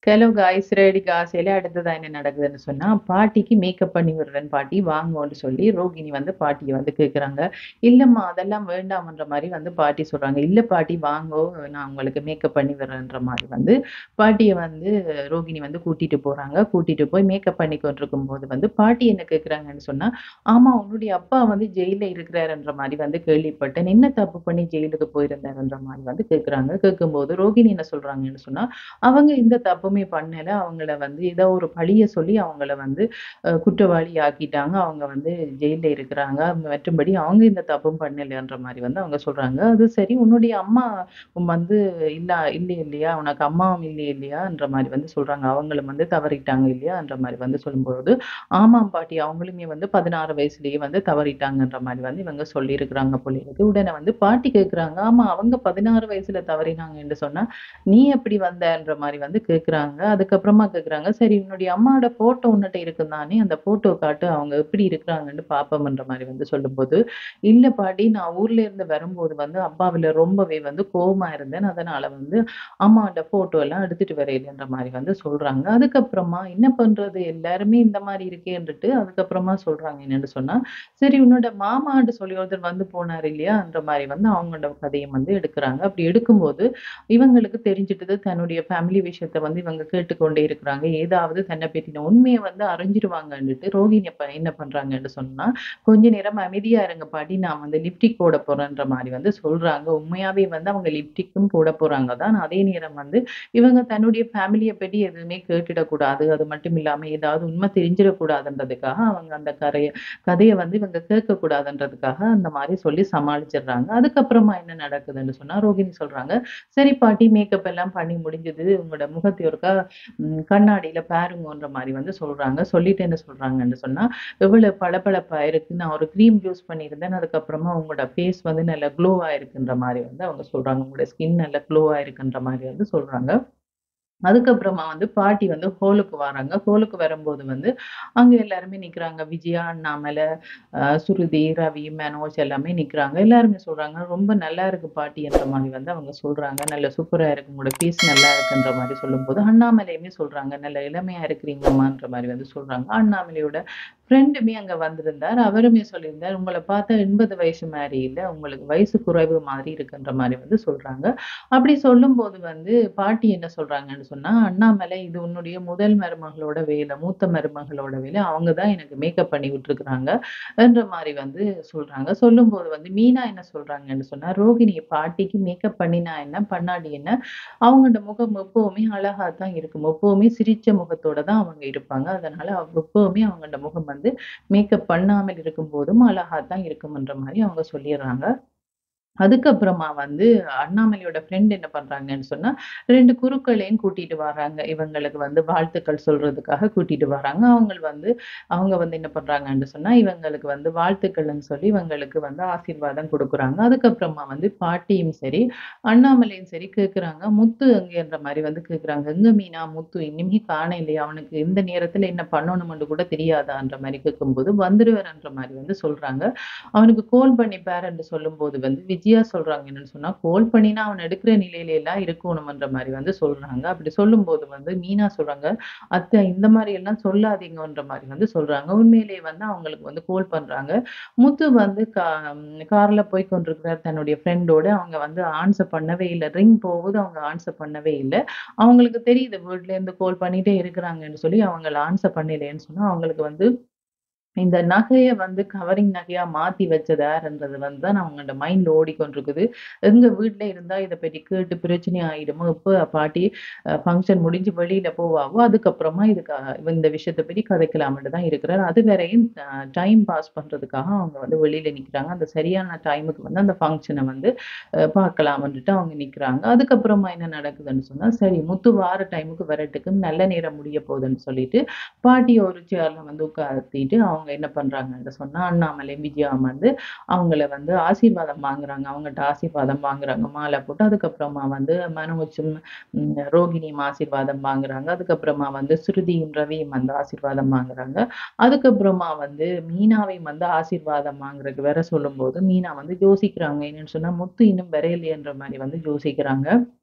Hello guys ready காசையில அடுத்ததா என்ன நடக்குதுன்னு சொன்னா பாட்டிக்கு மேக்கப் பண்ணி விடுறேன் பாட்டி வாங்கோன்னு சொல்லி ரோகிணி வந்து பாட்டியை வந்து கேக்குறாங்க இல்லம்மா அதெல்லாம் வேண்டாம்ன்ற மாதிரி வந்து பாட்டி சொல்றாங்க இல்ல பாட்டி வாங்கோ நான் உங்களுக்கு மேக்கப் பண்ணி விடுறேன்ற மாதிரி வந்து பாட்டியை வந்து ரோகிணி வந்து கூட்டிட்டு போறாங்க கூட்டிட்டு போய் மேக்கப் பண்ணி கொண்டிருக்கும் போது வந்து பாட்டி என்ன கேக்குறாங்கன்னு சொன்னா ஆமா உன்னுடைய அப்பா வந்து ஜெயில இருக்கிறாருன்ற மாதிரி வந்து கேள்விப்பட்டேன் என்ன தப்பு பண்ணி ஜெயிலுக்கு போயிருந்தாருன்ற மாதிரி வந்து கேக்குறாங்க கேட்கும்போது ரோகிணி என்ன சொல்றாங்கன்னு சொன்னா அவங்க இந்த தப்புமே பண்ணல அவங்கள வந்து ஏதோ ஒரு பழிய சொல்லி அவங்கள வந்து அஹ், குற்றவாளி ஆக்கிட்டாங்க அவங்க வந்து ஜெயில இருக்கிறாங்க மற்றும்படி அவங்க இந்த தப்பும் பண்ணலைன்ற மாதிரி வந்து அவங்க சொல்றாங்க அது சரி உன்னுடைய அம்மா வந்து இல்ல இல்லை இல்லையா உனக்கு அம்மாவும் இல்லை இல்லையான்ற மாதிரி வந்து சொல்றாங்க அவங்களும் வந்து தவறிட்டாங்க இல்லையான்ற மாதிரி வந்து சொல்லும்போது ஆமாம் பாட்டி அவங்களுமே வந்து பதினாறு வயசுலயே வந்து தவறிட்டாங்கன்ற மாதிரி வந்து இவங்க சொல்லியிருக்கிறாங்க போல இருக்கு உடனே வந்து பாட்டி கேக்குறாங்க ஆமா அவங்க பதினாறு வயசுல தவறினாங்கன்னு சொன்னா நீ எப்படி வந்தன்ற மாதிரி வந்து கேக்குறாங்க அதுக்கப்புறமா கேக்குறாங்க சரி உன்னுடைய அம்மாவோட போட்டோ உன்னிட்ட இருக்குதானே அந்த போட்டோ காட்டு அவங்க எப்படி இருக்கிறாங்கன்னு பாப்போம்ன்ற மாதிரி வந்து சொல்லும்போது இல்ல பாட்டி நான் ஊர்ல இருந்து வரும்போது வந்து அப்பாவில ரொம்பவே வந்து கோவமா இருந்தேன் அதனால வந்து அம்மாவோட போட்டோ எல்லாம் எடுத்துட்டு வரையிலன்ற மாதிரி வந்து சொல்றாங்க அதுக்கப்புறமா என்ன பண்றது எல்லாருமே இந்த மாதிரி இருக்கேன்னுட்டு அதுக்கப்புறமா சொல்றாங்க என்னன்னு சொன்னா சரி உன்னோட மாமான்னு சொல்லி ஒருத்தர் வந்து போனார் இல்லையான்ற மாதிரி வந்து அவங்களோட கதையை வந்து எடுக்கிறாங்க அப்படி எடுக்கும்போது இவங்களுக்கு தெரிஞ்சிட்டது தன்னுடைய ஃபேமிலி விஷயத்த வந்து இவங்க கேட்டுக்கொண்டே இருக்கிறாங்க ஏதாவது தன்னை பற்றின உண்மையை வந்து அறிஞ்சிருவாங்கன்னுட்டு ரோகிணி அப்ப என்ன பண்றாங்கன்னு சொன்னா கொஞ்ச நேரம் அமைதியா இருங்க பாட்டி நான் வந்து லிப்டிக் போட போறேன்ற மாதிரி வந்து சொல்றாங்க உண்மையாவே வந்து அவங்க லிப்டிக்கும் போட போறாங்க தான் அதே நேரம் வந்து இவங்க தன்னுடைய ஃபேமிலியை பற்றி எதுவுமே கேட்டுடக்கூடாது அது மட்டும் இல்லாம ஏதாவது உண்மை தெரிஞ்சிடக்கூடாதுன்றதுக்காக அவங்க அந்த கரைய கதையை வந்து இவங்க கேட்கக்கூடாதுன்றதுக்காக அந்த மாதிரி சொல்லி சமாளிச்சிடுறாங்க அதுக்கப்புறமா என்ன நடக்குதுன்னு சொன்னா ரோகிணி சொல்றாங்க சரி பாட்டி மேக்கப் எல்லாம் பண்ணி முடிஞ்சது உங்களோட முகத்தை ஒருக்கா ம், கண்ணாடியில பாருங்கன்ற மாதிரி வந்து சொல்றாங்க சொல்லிட்டு என்ன சொல்றாங்கன்னு சொன்னா எவ்வளவு பளபளப்பா இருக்கு நான் ஒரு க்ரீம் யூஸ் பண்ணியிருந்தேன் அதுக்கப்புறமா உங்களோட ஃபேஸ் வந்து நல்ல க்ளோ ஆயிருக்குன்ற மாதிரி வந்து அவங்க சொல்றாங்க உங்களோட ஸ்கின் நல்ல க்ளோ ஆயிருக்குன்ற மாதிரி வந்து சொல்றாங்க அதுக்கப்புறமா வந்து பாட்டி வந்து ஹோலுக்கு வராங்க ஹோலுக்கு வரும்போது வந்து அங்க எல்லாருமே நிக்கிறாங்க விஜயா அண்ணாமலை அஹ் சுருதி ரவி மனோஜ் எல்லாமே நிக்கிறாங்க எல்லாருமே சொல்றாங்க ரொம்ப நல்லா இருக்கு பாட்டி என்ற மாதிரி வந்து அவங்க சொல்றாங்க நல்ல சூப்பரா இருக்கு உங்களோட பீஸ் நல்லா இருக்குன்ற மாதிரி சொல்லும்போது அண்ணாமலையுமே சொல்றாங்க நல்ல இளமையா இருக்கிறீங்கம்மான்ற மாதிரி வந்து சொல்றாங்க அண்ணாமலையோட ஃப்ரெண்டுமே அங்க வந்திருந்தார் அவருமே சொல்லியிருந்தார் உங்களை பார்த்தா எண்பது வயசு மாதிரி இல்ல உங்களுக்கு வயசு குறைவு மாதிரி இருக்குன்ற மாதிரி வந்து சொல்றாங்க அப்படி சொல்லும்போது வந்து பாட்டி என்ன சொல்றாங்கன்னு சொன்னா அண்ணாமலை இது உன்னுடைய முதல் மருமகளோட வேலை மூத்த மருமகளோட வேலை அவங்க தான் எனக்கு மேக்கப் பண்ணி விட்டுருக்குறாங்க என்ற மாதிரி வந்து சொல்றாங்க சொல்லும்போது வந்து மீனா என்ன சொல்றாங்கன்னு சொன்னா ரோகிணி பாட்டிக்கு மேக்கப் பண்ணினா என்ன பண்ணாடி என்ன அவங்களோட முகம் எப்பவுமே அழகா தான் இருக்கும் எப்பவுமே சிரிச்ச முகத்தோட தான் அவங்க இருப்பாங்க அதனால அவங்க எப்பவுமே அவங்களோட முகம் வந்து மேக்கப் பண்ணாமல் இருக்கும் போதும் அழகா தான் இருக்கும்ன்ற மாதிரி அவங்க சொல்லிடுறாங்க அதுக்கப்புறமா வந்து அண்ணாமலையோட ஃப்ரெண்ட் என்ன பண்றாங்கன்னு சொன்னா ரெண்டு குருக்களையும் கூட்டிட்டு வராங்க இவங்களுக்கு வந்து வாழ்த்துக்கள் சொல்றதுக்காக கூட்டிட்டு வராங்க அவங்க வந்து அவங்க வந்து என்ன பண்றாங்கன்னு சொன்னா இவங்களுக்கு வந்து வாழ்த்துக்கள்னு சொல்லி இவங்களுக்கு வந்து ஆசீர்வாதம் கொடுக்குறாங்க அதுக்கப்புறமா வந்து பாட்டியும் சரி அண்ணாமலையும் சரி கேக்குறாங்க முத்து எங்கன்ற மாதிரி வந்து கேக்குறாங்க எங்க மீனா முத்து இனிமே காண இல்லையா அவனுக்கு இந்த நேரத்துல என்ன பண்ணணும்னு கூட தெரியாதான்ற மாதிரி கேட்கும்போது வந்துடுவார்ன்ற மாதிரி வந்து சொல்றாங்க அவனுக்கு கோல் பண்ணி பாருன்னு சொல்லும்போது வந்து விஜயா சொல்றாங்க என்னன்னு சொன்னா கோல் பண்ணினா அவன் எடுக்கிற நிலையில எல்லாம் இருக்கணும்ன்ற மாதிரி வந்து சொல்றாங்க அப்படி சொல்லும்போது வந்து மீனா சொல்றாங்க அத்தை இந்த மாதிரி எல்லாம் சொல்லாதீங்கன்ற மாதிரி வந்து சொல்றாங்க உண்மையிலேயே வந்து அவங்களுக்கு வந்து கோல் பண்றாங்க முத்து வந்து கா கார்ல போய் கொண்டிருக்கிறார் தன்னுடைய ஃப்ரெண்டோட அவங்க வந்து ஆன்சர் பண்ணவே இல்லை ரிங் போகுது அவங்க ஆன்சர் பண்ணவே இல்லை அவங்களுக்கு தெரியுது வீட்ல இருந்து கோல் பண்ணிட்டே இருக்கிறாங்கன்னு சொல்லி அவங்கள ஆன்சர் பண்ணலைன்னு சொன்னா அவங்களுக்கு வந்து இந்த நகையை வந்து கவரிங் நகையா மாத்தி வச்சதாருன்றது வந்து தான் அவங்களோட மைண்ட்ல ஓடிக்கொண்டிருக்குது எங்க வீட்ல இருந்தா இதை பற்றி கேட்டு பிரச்சனை ஆயிடுமோ இப்போ பாட்டி ஃபங்க்ஷன் முடிஞ்சு வெளியில போவாவோ அதுக்கப்புறமா இதுக்கு இந்த விஷயத்தை பற்றி கதைக்கலாம்னு தான் இருக்கிறார் அது வரையும் டைம் பாஸ் பண்றதுக்காக அவங்க வந்து வெளியில நிக்கிறாங்க அந்த சரியான டைமுக்கு வந்து அந்த ஃபங்க்ஷனை வந்து அஹ், பார்க்கலாம்னுட்டு அவங்க நிக்கிறாங்க அதுக்கப்புறமா என்ன நடக்குதுன்னு சொன்னா சரி முத்து வார டைமுக்கு வரட்டுக்கு நல்ல நேரம் முடிய போகுதுன்னு சொல்லிட்டு பாட்டி ஒரு சேர்ல வந்து உட்கார்த்திட்டு அவங்க என்ன பண்றாங்கன்னு சொன்னா அண்ணாமலை விஜயா வந்து அவங்கள வந்து ஆசீர்வாதம் வாங்குறாங்க அவங்ககிட்ட ஆசீர்வாதம் வாங்குறாங்க மாலை போட்டு அதுக்கப்புறமா வந்து மனோஜும் உம், ரோகிணியும் ஆசீர்வாதம் வாங்குறாங்க அதுக்கப்புறமா வந்து ஸ்ருதியும் ரவியும் வந்து ஆசீர்வாதம் வாங்குறாங்க அதுக்கப்புறமா வந்து மீனாவையும் வந்து ஆசீர்வாதம் வாங்குறதுக்கு வேற சொல்லும்போது மீனா வந்து யோசிக்கிறாங்க என்னன்னு சொன்னா முத்து இன்னும் வரையலையன்ற மாதிரி வந்து யோசிக்கிறாங்க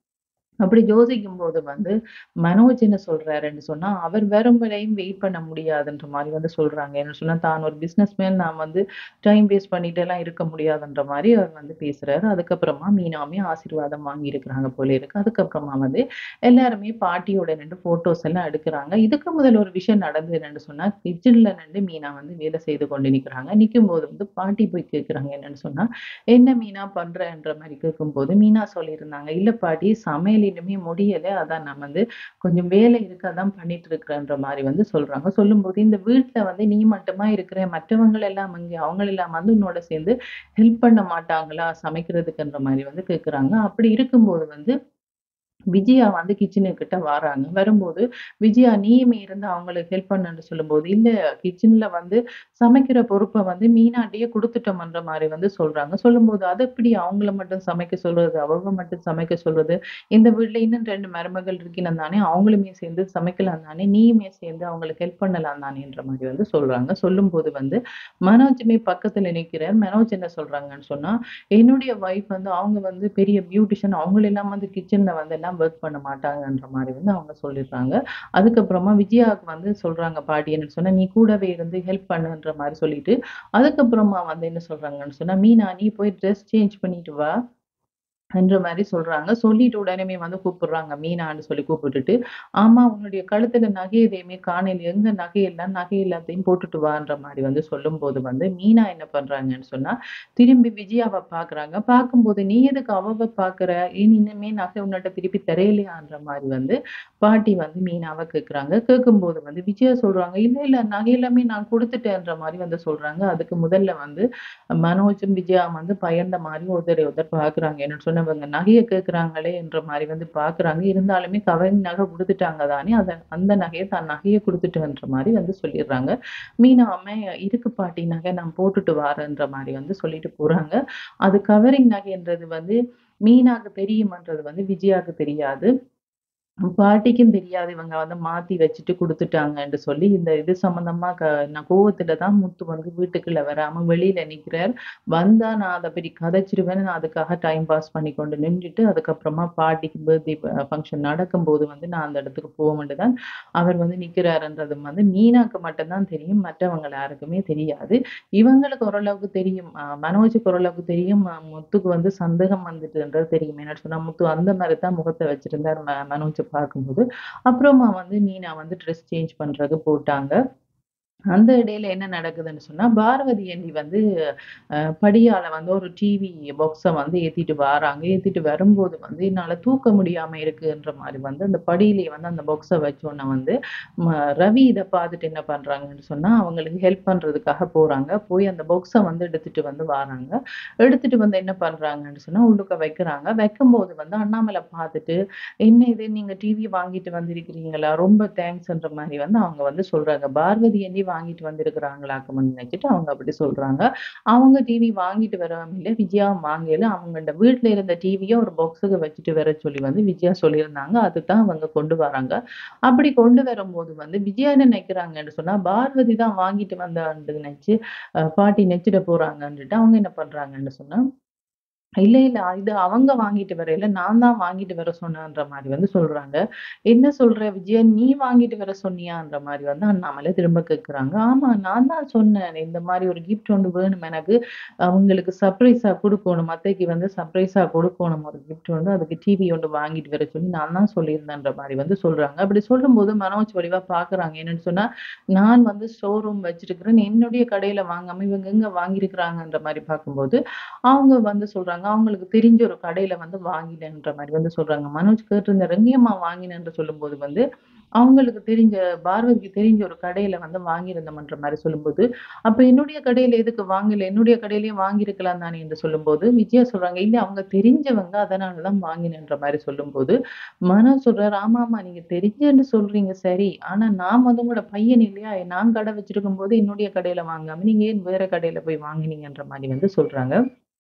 அப்படி யோசிக்கும்போது வந்து மனோஜ் என்ன சொல்றாருன்னு சொன்னா, அவர் வரும் வரையும் வெயிட் பண்ண முடியாதுன்ற மாரி வந்து சொல்றாங்க. என்ன சொன்னா, தான் ஒரு பிசினஸ் மேன் நான் வந்து டைம் வேஸ்ட் பண்ணிட்டுலாம் இருக்க முடியாதுன்ற மாரி அவர் வந்து பேசுறாரு. அதுக்கப்புறமா மீனாவுமே ஆசீர்வாதம் வாங்கியிருக்கிறாங்க போல இருக்கு. அதுக்கப்புறமா வந்து எல்லாருமே பாட்டியோட நின்று ஃபோட்டோஸ் எல்லாம் எடுக்குறாங்க. இதுக்கு முதல்ல ஒரு விஷயம் நடந்தது என்னன்னு சொன்னா, கிச்சன்ல நின்று மீனா வந்து வேலை செய்து கொண்டு நிக்கிறாங்க. நிக்கும்போது வந்து பாட்டி போய் கேட்குறாங்க என்னன்னு சொன்னா, "என்ன மீனா பண்றன்ற?" மாரி கேட்கும்போது, மீனா சொல்லியிருந்தாங்க, "இல்ல பாட்டி சமையல் இன்னுமே முடியல. அதான் நான் வந்து கொஞ்சம் வேலை இருக்கு. அதான் பண்ணிட்டு இருக்கிறேன்ற" மாரி வந்து சொல்றாங்க. சொல்லும்போது, "இந்த வீட்ல வந்து நீ மட்டுமா இருக்கிற? மற்றவங்கள் எல்லாம் எங்கே? அவங்களெல்லாம் வந்து உன்னோட சேர்ந்து ஹெல்ப் பண்ண மாட்டாங்களா? சமைக்கிறதுக்குன்ற" மாரி வந்து கேட்குறாங்க. அப்படி இருக்கும்போது வந்து விஜயா வந்து கிச்சனுக்கிட்ட வாராங்க. வரும்போது, "விஜயா நீயுமே இருந்து அவங்களுக்கு ஹெல்ப் பண்ணுன்னு" சொல்லும்போது, "இல்ல கிச்சன்ல வந்து சமைக்கிற பொறுப்ப வந்து மீனாட்டயே குடுத்துட்டோம்ன்ற" மாரி வந்து சொல்றாங்க. சொல்லும்போது, "அது எப்படி அவங்கள மட்டும் சமைக்க சொல்றது? அவங்க மட்டும் சமைக்க சொல்றது? இந்த வீட்ல இன்னும் 2 மருமகள் இருக்கினம் தானே! அவங்களுமே சேர்ந்து சமைக்கலாம் தானே! நீயுமே சேர்ந்து அவங்களுக்கு ஹெல்ப் பண்ணலாம் தானேன்ற" மாரி வந்து சொல்றாங்க. சொல்லும்போது வந்து மனோஜுமே பக்கத்துல நிக்கிறார். மனோஜ் என்ன சொல்றாங்கன்னு சொன்னா, "என்னுடைய ஒய்ஃப் வந்து அவங்க வந்து பெரிய பியூட்டிஷியன். அவங்களெல்லாம் வந்து கிச்சன்ல வந்து எல்லாம் வொர்க் பண்ண மாட்டாங்கன்ற" மாரி வந்து அவங்க சொல்லிடுறாங்க. அதுக்கப்புறமா விஜயாவுக்கு வந்து சொல்றாங்க பாட்டி என்னன்னு சொன்னா, "நீ கூடவே இருந்து ஹெல்ப் பண்ணுன்ற" மாரி சொல்லிட்டு, அதுக்கப்புறமா வந்து என்ன சொல்றாங்கன்னு சொன்னா, "மீனா நீ போய் ட்ரெஸ் சேஞ்ச் பண்ணிட்டு வா" என்ற மாரி சொல்றாங்க. சொல்லிட்டு உடனேமே வந்து கூப்பிடுறாங்க மீனான்னு சொல்லி கூப்பிட்டுட்டு, "ஆமா உன்னுடைய கழுத்துல நகை எதையுமே காணோம். எங்க நகை எல்லாம்? நகை எல்லாத்தையும் போட்டுட்டு வான்ற" மாரி வந்து சொல்லும்போது வந்து மீனா என்ன பண்றாங்கன்னு சொன்னா, திரும்பி விஜயாவ பார்க்குறாங்க. பார்க்கும்போது, "நீ எதுக்கு அவவ பார்க்குற? ஏன் இன்னுமே நகை உன்னிட்ட திருப்பி தரையிலையான்ற" மாரி வந்து பாட்டி வந்து மீனாவ கேட்குறாங்க. கேட்கும்போது வந்து விஜயா சொல்றாங்க, "இல்ல, இல்ல நகை எல்லாமே நான் குடுத்துட்டேன்ற" மாரி வந்து சொல்றாங்க. அதுக்கு முதல்ல வந்து மனோஜும், விஜயாவும் வந்து பயந்த மாரி ஒருத்தரை ஒருத்தர் பார்க்குறாங்க. என்னன்னு சொன்னா, இவங்க நகைய கேட்குறாங்களே என்ற மாரி வந்து பார்க்குறாங்க. இருந்தாலுமே கவரிங் நகை குடுத்துட்டாங்க தானே! அத அந்த நகைய தான் நகைய குடுத்துட்டேன்ற மாரி வந்து சொல்லிடுறாங்க. மீனாவுமே, "இருக்கு பாட்டி நகை நான் போட்டுட்டு வாரேன்ற" மாரி வந்து சொல்லிட்டு போறாங்க. அது கவரிங் நகைன்றது வந்து மீனாக்கு தெரியுமன்றது வந்து விஜயாக்கு தெரியாது. பாட்டிக்கும் தெரியாது இவங்க வந்து மாத்தி வச்சுட்டு குடுத்துட்டாங்கன்னு சொல்லி, இந்த இது சம்மந்தமா க நான் கோவத்துல தான் முத்து வந்து வீட்டுக்குள்ள வராம வெளியில நிக்கிறார். வந்தா நான் அத பத்தி கதைச்சிருவேன்னு நான் அதுக்காக டைம் பாஸ் பண்ணி கொண்டு நின்னுட்டு, அதுக்கப்புறமா பாட்டிக்கு பர்த்டே ப ஃபங்ஷன் நடக்கும்போது வந்து நான் அந்த இடத்துக்கு போவேன்ட்டு தான் அவர் வந்து நிக்கிறாருன்றது வந்து மீனாக்கு மட்டும் தான் தெரியும். மற்றவங்க யாருக்குமே தெரியாது. இவங்களுக்கு ஓரளவுக்கு தெரியும். அ மனோஜுக்கு ஓரளவுக்கு தெரியும். அ முத்துக்கு வந்து சந்தேகம் வந்துட்டுன்றது தெரியும். என்னன்னு சொன்னா, முத்து அந்த மாரி தான் முகத்த வச்சிருந்தார் ம மனோஜ பார்க்கும்போது. அப்புறமா வந்து மீனா வந்து ட்ரெஸ் சேஞ்ச் பண்றது போட்டாங்க. அந்த இடையில என்ன நடக்குதுன்னு சொன்னா, பார்வதி அண்ணி வந்து அ படியால வந்து ஒரு டிவி பாக்ஸ வந்து ஏத்திட்டு வாராங்க. ஏத்திட்டு வரும்போது வந்து என்னால தூக்க முடியாம இருக்குன்ற மாரி வந்து அந்த படியிலேயே வந்து அந்த பாக்ஸ வச்சோன்ன வந்து ம ரவி இத பார்த்துட்டு என்ன பண்றாங்கன்னு சொன்னா, அவங்களுக்கு ஹெல்ப் பண்றதுக்காக போறாங்க. போய் அந்த பாக்ஸ வந்து எடுத்துட்டு வந்து வாராங்க. எடுத்துட்டு வந்து என்ன பண்றாங்கன்னு சொன்னா, உள்ளுக்க வைக்கிறாங்க. வைக்கும்போது வந்து அண்ணாமலை பார்த்துட்டு, "என்ன இது நீங்க டிவி வாங்கிட்டு வந்திருக்கிறீங்களா? ரொம்ப தேங்க்ஸ்ன்ற" மாரி வந்து அவங்க வந்து சொல்றாங்க. பார்வதி அண்ணி வாங்கிட்டு வந்திருக்கிறாங்களாக்கும்ன்னு நினைச்சுட்டு அவங்க அப்படி சொல்றாங்க. அவங்க டிவி வாங்கிட்டு வரவும் இல்ல, விஜயாவும் வாங்கல. அவங்கள்ட வீட்ல இருந்த டிவிய ஒரு பாக்ஸுக்கு வச்சுட்டு வர சொல்லி வந்து விஜயா சொல்லியிருந்தாங்க. அதுதான் அவங்க கொண்டு வராங்க. அப்படி கொண்டு வரும்போது வந்து விஜயா என்ன நினைக்கிறாங்கன்னு சொன்னா, பார்வதி தான் வாங்கிட்டு வந்தான்னு நினைச்சு அ பாட்டி நெச்சிட போறாங்கன்னுட்டு அவங்க என்ன பண்றாங்கன்னு சொன்னா, இல்ல, இல்ல இது அவங்க வாங்கிட்டு வரல. நான் தான் வாங்கிட்டு வர சொன்னேன்ற மாரி வந்து சொல்றாங்க. "என்ன சொல்ற விஜயா? நீ வாங்கிட்டு வர சொன்னியான்ற" மாரி வந்து அண்ணாமலை திரும்ப கேட்குறாங்க. "ஆமா நான் தான் சொன்னேன். இந்த மாரி ஒரு கிஃப்ட் ஒண்ணு வேணும் எனக்கு. அவங்களுக்கு சர்ப்ரைஸா குடுக்கணும். அத்தைக்கு வந்து சர்ப்ரைஸா குடுக்கணும் ஒரு கிஃப்ட் வந்து. அதுக்கு டிவி ஒண்ணு வாங்கிட்டு வர சொல்லி நான் தான் சொல்லியிருந்தேன்ற" மாரி வந்து சொல்றாங்க. அப்படி சொல்லும்போது மனோஜ் வடிவா பார்க்குறாங்க. என்னன்னு சொன்னா, நான் வந்து ஷோரூம் வச்சிருக்கிறேன். என்னுடைய கடையில வாங்காம இவங்க எங்க வாங்கியிருக்கிறாங்கன்ற மாரி பார்க்கும்போது, அவங்க வந்து சொல்றாங்க, அவங்களுக்கு தெரிஞ்ச ஒரு கடையில வந்து வாங்கினேன்ற மாரி வந்து சொல்றாங்க. மனோஜ் கேட்டிருந்தாரு, "எங்கேம்மா வாங்கினேன்னு?" சொல்லும்போது வந்து, அவங்களுக்கு தெரிஞ்ச பார்வதிக்கு தெரிஞ்ச ஒரு கடையில வந்து வாங்கியிருந்தோம்ன்ற மாரி சொல்லும்போது, "அப்ப என்னுடைய கடையில எதுக்கு வாங்கல? என்னுடைய கடையிலேயே வாங்கியிருக்கலாம் தானே" என்று சொல்லும்போது, விஜயா சொல்றாங்க, "இல்ல அவங்க தெரிஞ்சவங்க. அதனால தான் வாங்கினேன்ற" மாரி சொல்லும்போது, மனோஜ் சொல்றாரு, "ஆமாமா நீங்க தெரிஞ்சன்னு சொல்றீங்க சரி. ஆனா நான் வந்து உங்களோட பையன் இல்லையா? நான் கடை வச்சிருக்கும்போது என்னுடைய கடையில வாங்காம, நீங்க ஏன் வேற கடையில போய் வாங்கினீங்கன்ற" மாரி வந்து சொல்றாங்க.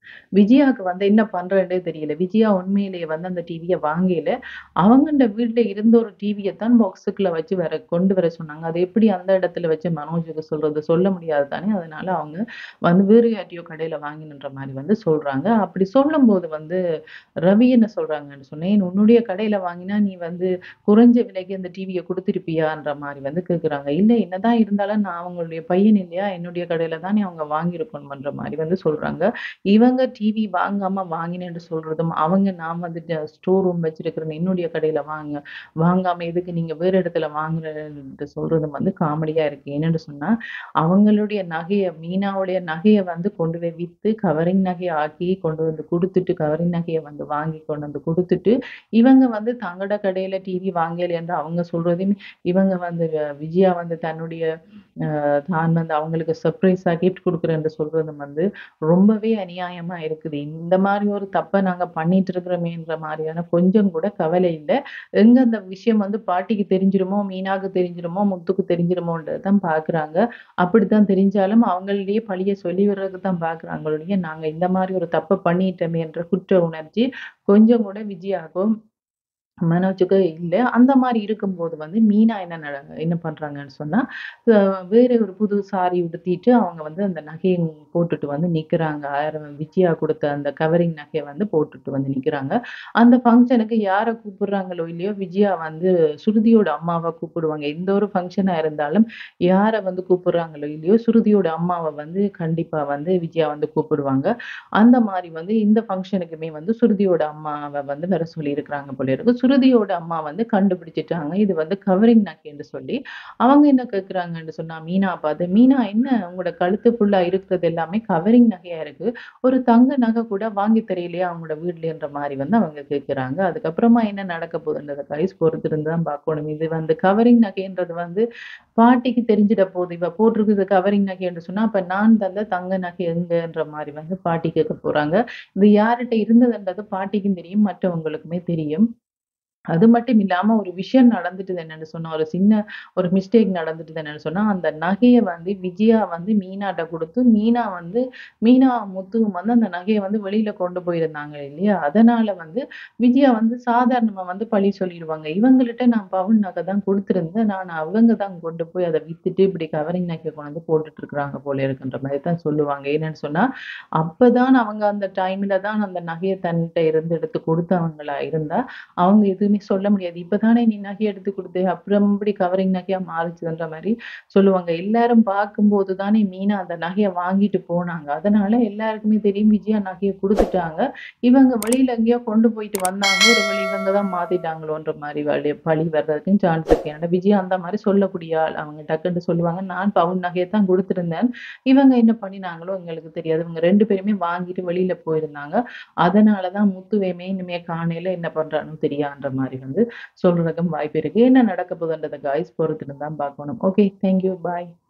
விஜயாவுக்கு வந்து என்ன பண்றதுன்னே தெரியல. விஜயா உண்மையிலேயே வந்து அந்த டிவிய வாங்கையில, அவங்கண்ட வீட்ல இருந்த ஒரு டிவிய தான் பாக்ஸுக்குள்ள வச்சு வர கொண்டு வர சொன்னாங்க. அது எப்படி அந்த இடத்துல வச்சு மனோஜுக்கு சொல்றது? சொல்ல முடியாது தானே! அதனால அவங்க வந்து வேறு யார்ட்டயோ கடையில வாங்கினன்ற மாரி வந்து சொல்றாங்க. அப்படி சொல்லும்போது வந்து ரவி என்ன சொல்றாங்கன்னு சொன்னேன், "உன்னுடைய கடையில வாங்கினா நீ வந்து குறைஞ்ச விலைக்கு அந்த டிவிய குடுத்திருப்பியான்ற?" மாரி வந்து கேட்குறாங்க. "இல்ல என்னதான் இருந்தாலும் நான் அவங்களுடைய பையன் இல்லையா? என்னுடைய கடையில தானே அவங்க வாங்கியிருக்கணும்ன்ற" மாரி வந்து சொல்றாங்க. இவங்க டிவி வாங்காம வாங்கினேன்னு சொல்றதும், அவங்க நான் வந்துட்டு ஸ்டோர் ரூம் வச்சிருக்கிறேன் என்னுடைய கடையில வாங்க வாங்காம எதுக்கு நீங்க வேற இடத்துல வாங்குறேன்ட்டு சொல்றதும் வந்து காமெடியா இருக்கு. என்னன்னு சொன்னா, அவங்களுடைய நகைய மீனாவுடைய நகைய வந்து கொண்டு போய் வித்து கவரிங் நகைய ஆக்கி கொண்டு வந்து குடுத்துட்டு, கவரிங் நகைய வந்து வாங்கி கொண்டு வந்து குடுத்துட்டு, இவங்க வந்து தங்களோட கடையில டிவி வாங்கல என்று அவங்க சொல்றதையும், இவங்க வந்து அ விஜயா வந்து தன்னுடைய அ தான் வந்து அவங்களுக்கு சர்ப்ரைஸா கிஃப்ட் குடுக்குறேன்னு சொல்றதும் வந்து ரொம்பவே அநியாயமா இருக்குது. இந்த மாரி ஒரு தப்ப நாங்க பண்ணிட்டு இருக்கிறோமேன்ற மாரியான கொஞ்சம் கூட கவலை இல்ல. எங்க அந்த விஷயம் வந்து பாட்டிக்கு தெரிஞ்சிருமோ, மீனாக்கு தெரிஞ்சிருமோ, முத்துக்கு தெரிஞ்சிருமோன்றது தான் பார்க்குறாங்க. அப்படித்தான் தெரிஞ்சாலும் அவங்களையே பழிய சொல்லி விடுறதுக்கு தான் பார்க்குறாங்களே ஒழிய, நாங்க இந்த மாரி ஒரு தப்ப பண்ணிட்டோமேன்ற குற்ற உணர்ச்சி கொஞ்சம் கூட விஜயாக்கோ, மனோஜுக்கோ இல்ல. அந்த மாரி இருக்கும்போது வந்து மீனா என்ன நட என்ன பண்றாங்கன்னு சொன்னா, அ வேற ஒரு புது சாரி உடுத்திட்டு அவங்க வந்து அந்த நகைய போட்டுட்டு வந்து நிக்கிறாங்க. ஆயிரம் விஜயா குடுத்த அந்த கவரிங் நகைய வந்து போட்டுட்டு வந்து நிக்கிறாங்க. அந்த ஃபங்ஷனுக்கு யார கூப்பிடுறாங்களோ இல்லையோ, விஜயா வந்து சுருதியோட அம்மாவ கூப்பிடுவாங்க. எந்த ஒரு ஃபங்ஷனா இருந்தாலும் யார வந்து கூப்பிடுறாங்களோ இல்லையோ, சுருதியோட அம்மாவ வந்து கண்டிப்பா வந்து விஜயா வந்து கூப்பிடுவாங்க. அந்த மாரி வந்து இந்த ஃபங்ஷனுக்குமே வந்து சுருதியோட அம்மாவ வந்து வர சொல்லியிருக்கிறாங்க போல இருக்கு. சுருதியோட அம்மா வந்து கண்டுபிடிச்சுட்டாங்க. இது வந்து கவரிங் நகைன்னு சொல்லி. அவங்க என்ன கேட்குறாங்கன்னு சொன்னா, மீனா பார்த்து, "மீனா என்ன உங்களோட கழுத்து ஃபுல்லா இருக்கிறது எல்லாமே கவரிங் நகையா இருக்கு. ஒரு தங்க நகை கூட வாங்கி தரலையா உங்களோட வீட்லன்ற" மாரி வந்து அவங்க கேட்குறாங்க. அதுக்கப்புறமா என்ன நடக்க போகுதுன்றத கைஸ் பொறுத்திருந்து தான் பார்க்கணும். இது வந்து கவரிங் நகைன்றது வந்து பாட்டிக்கு தெரிஞ்சிட போகுது. இவ போட்டிருக்குது கவரிங் நகைன்னு சொன்னா, அப்ப நான் தந்த தங்க நகை எங்கன்ற மாரி வந்து பாட்டி கேட்க போறாங்க. இது யார்ட்ட இருந்ததுன்றது பாட்டிக்கும் தெரியும், மற்றவங்களுக்குமே தெரியும். அது மட்டும் இல்லாம ஒரு விஷயம் நடந்துட்டுது என்னன்னு சொன்னா, ஒரு சின்ன ஒரு மிஸ்டேக் நடந்துட்டுது என்னன்னு சொன்னா, அந்த நகைய வந்து விஜயா வந்து மீனாட்ட குடுத்து, மீனா வந்து மீனா முத்துவும் வந்து அந்த நகைய வந்து வெளியில கொண்டு போயிருந்தாங்க இல்லையா? அதனால வந்து விஜயா வந்து சாதாரணமா வந்து பழி சொல்லிருவாங்க. இவங்கள்ட்ட நான் பவுன் நகை தான் குடுத்திருந்தேன். நான் அவங்க தான் கொண்டு போய் அத வித்துட்டு இப்படி கவரிங் நகைய கொண்டு வந்து போட்டுட்டு இருக்கிறாங்க போல இருக்குன்ற மாரி தான் சொல்லுவாங்க. என்னன்னு சொன்னா, அப்பதான் அவங்க அந்த டைம்ல தான் அந்த நகைய தன்ட்ட இருந்து எடுத்து குடுத்தவங்களா இருந்தா, அவங்க எதுவுமே சொல்ல முடியாது. "இப்பதானே நீ நகை எடுத்து குடுத்த, அப்புறம் எப்படி கவரிங் நகையா மாறுச்சுன்ற" மாரி சொல்லுவாங்க. எல்லாரும் பார்க்கும்போது தானே மீனா அந்த நகைய வாங்கிட்டு போனாங்க. அதனால எல்லாருக்குமே தெரியும் விஜயா நகைய குடுத்துட்டாங்க. இவங்க வெளியில எங்கேயோ கொண்டு போயிட்டு வந்தாங்க. ஒருவேளை இவங்க தான் மாத்திட்டாங்களோன்ற மாரி வலி பழி வர்றதுக்கும் சான்ஸ் இருக்கு. ஏன்னா விஜயா அந்த மாரி சொல்லக்கூடிய ஆள். அவங்க டக்குன்னு சொல்லுவாங்க, "நான் பவுன் நகைய தான் குடுத்திருந்தேன். இவங்க என்ன பண்ணினாங்களோ எங்களுக்கு தெரியாது. இவங்க 2 பேருமே வாங்கிட்டு வெளியில போயிருந்தாங்க. அதனால தான் முத்துவையுமே இனிமே காணையில என்ன பண்றானோ தெரியான்ற" மாரி வந்து சொல்றதுக்கும் வாய்ப்பு இருக்கு. என்ன நடக்க போகுதுன்றத காய்ஸ் பொறுத்திருந்து தான் பார்க்கணும். ஓகே. Thank you. பாய்.